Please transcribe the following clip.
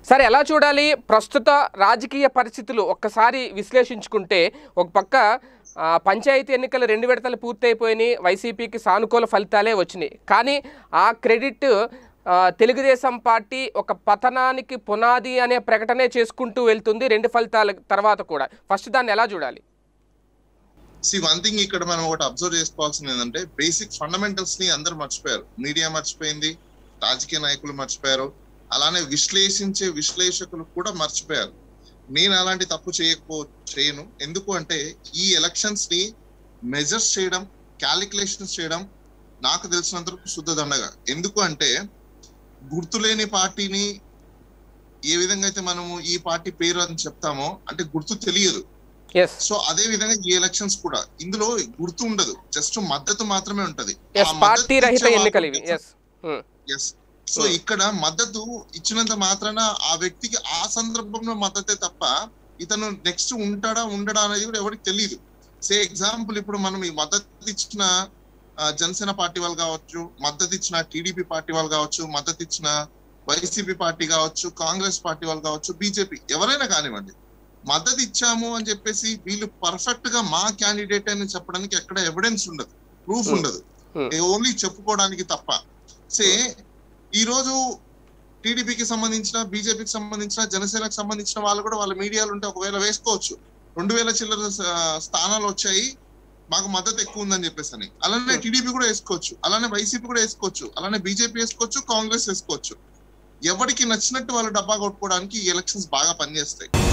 సరే ఎలా చూడాలి ప్రస్తుత రాజకీయ పరిస్థితులు ఒక్కసారి విశ్లేషించుకుంటే ఒక పక్క ఆ, పంచాయతీ ఎన్నికలు రెండు విడతలు పూర్తయిపోయినాయి వైసీపీకి సానుకూల ఫలితాలే వచ్చినాయి కానీ ఆ క్రెడిట్ ఆ, తెలుగుదేశం పార్టీ ఒక పతనానికి పునాది అనే ప్రకటనే చేసుకుంటూ వెళ్తుంది రెండు ఫలితాల తర్వాత కూడా ఫస్ట్ దాన్ని ఎలా చూడాలి సి వన్ థింగ్ ఇక్కడ మనం ఒకటి అబ్జర్వ్ చేసుకోవాల్సింది ఏంటంటే బేసిక్ ఫండమెంటల్స్ ని అందరు మర్చిపోయారు మీడియా మర్చిపోయింది రాజకీయ నాయకులు మర్చిపోయారు అలానే విశ్లేషించే విశ్లేషకులు కూడా మర్చిపోయారు నేను అలాంటి తప్పు చేయకపో చేయను ఎందుకు అంటే ఈ ఎలక్షన్స్ ని మెజర్స్ చేయడం క్యాలిక్యులేషన్స్ చేయడం నాకు తెలిసినంత వరకు శుద్ధ దండగా ఎందుకు అంటే గుర్తులేని పార్టీని ఏ విధంగా అయితే మనము ఈ పార్టీ పేరు అని చెప్తామో అంటే గుర్తు తెలియదు ఎస్ సో అదే విధంగా ఈ ఎలక్షన్స్ కూడా ఇందులో గుర్తు ఉండదు జస్ట్ మద్దతు మాత్రమే ఉంటది ఎస్ పార్టీ రహిత ఎన్నికలు ఇవి ఎస్ ఎస్ సో Hmm. ఇక్కడ మద్దతు ఇచ్చినంత మాత్రాన ఆ వ్యక్తికి ఆ సందర్భంలో మద్దతే తప్ప ఇతను నెక్స్ట్ ఉంటాడా ఉండడా అనేది కూడా ఎవరికి తెలియదు సే ఎగ్జాంపుల్ ఇప్పుడు మనం ఈ మద్దతు ఇచ్చిన ఆ, జనసేన పార్టీ వాళ్ళు కావచ్చు మద్దతు ఇచ్చిన టీడీపీ పార్టీ వాళ్ళు కావచ్చు మద్దతు ఇచ్చిన వైసీపీ పార్టీ కావచ్చు కాంగ్రెస్ పార్టీ వాళ్ళు కావచ్చు బీజేపీ ఎవరైనా కానివ్వండి మద్దతు ఇచ్చాము అని చెప్పేసి వీళ్ళు పర్ఫెక్ట్ గా మా క్యాండిడేట్ అని చెప్పడానికి ఎక్కడ ఎవిడెన్స్ ఉండదు ప్రూఫ్ Hmm. ఉండదు Hmm. ఓన్లీ చెప్పుకోవడానికి తప్ప సే ఈ రోజు టీడీపీకి సంబంధించిన బీజేపీకి సంబంధించిన జనసేనకు సంబంధించిన వాళ్ళు కూడా వాళ్ళ మీడియాలు ఉంటే ఒకవేళ వేసుకోవచ్చు రెండు వేల చిల్లర స- స్థానాలు వచ్చాయి మాకు మద్దతు ఎక్కువ ఉందని చెప్పేసి అని అలానే Hmm. టీడీపీ కూడా వేసుకోవచ్చు అలానే వైసీపీ కూడా వేసుకోవచ్చు అలానే బీజేపీ వేసుకోవచ్చు కాంగ్రెస్ వేసుకోవచ్చు ఎవరికి నచ్చినట్టు వాళ్ళు డబ్బా కొట్టుకోవడానికి ఈ ఎలక్షన్స్ బాగా పనిచేస్తాయి